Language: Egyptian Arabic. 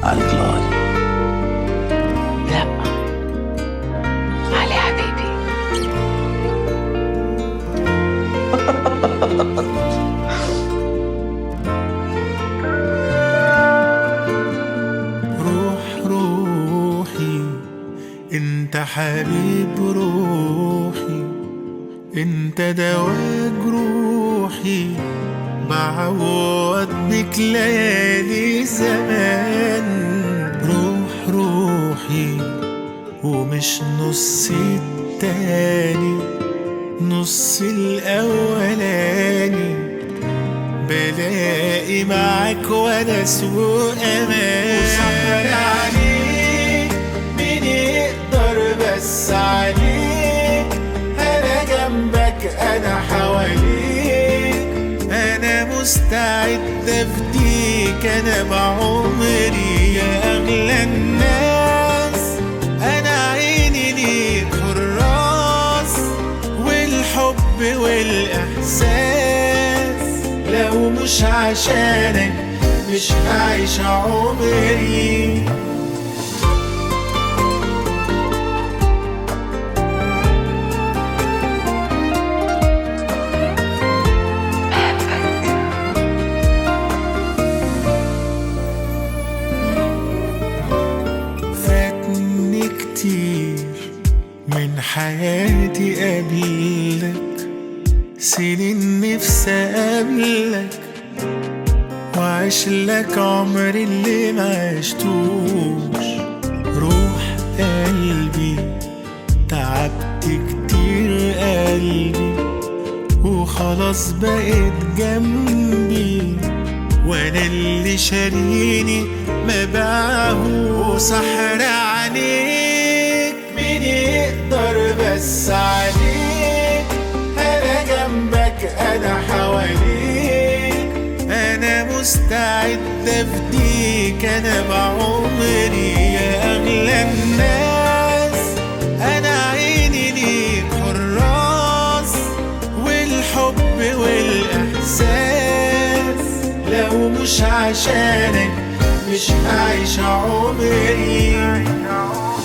عالقلاي لا علي حبيبي روح روحي انت حبيب روحي انت دواء جروحي بعوض بك ليالي زمان روح روحي ومش نصي التاني نص الاولاني بلاقي معاك ونس وامان وسهر عليك مين يقدر بس عليك انا جنبك انا حواليك انا مستعد افديك انا بعمري يا اغلى الناس انا عيني ليك حراس والحب والاحساس لو مش عشانك مش هعيش عمري فاتني كتير من حياتي قبلك سنين نفسي اقابلك وعيش لك عمري اللي ما عشتوش روح قلبي تعبت كتير قلبي وخلاص بقيت جنبي وانا اللي شاريني ما باعه وسحر عليك مين يقدر بس عليك انا جنبك انا حواليك انا مستعد افديك انا بعمري يا اغلى الناس انا عيني ليك حراس والحب والاحساس لو مش عشانك مش هعيش عمري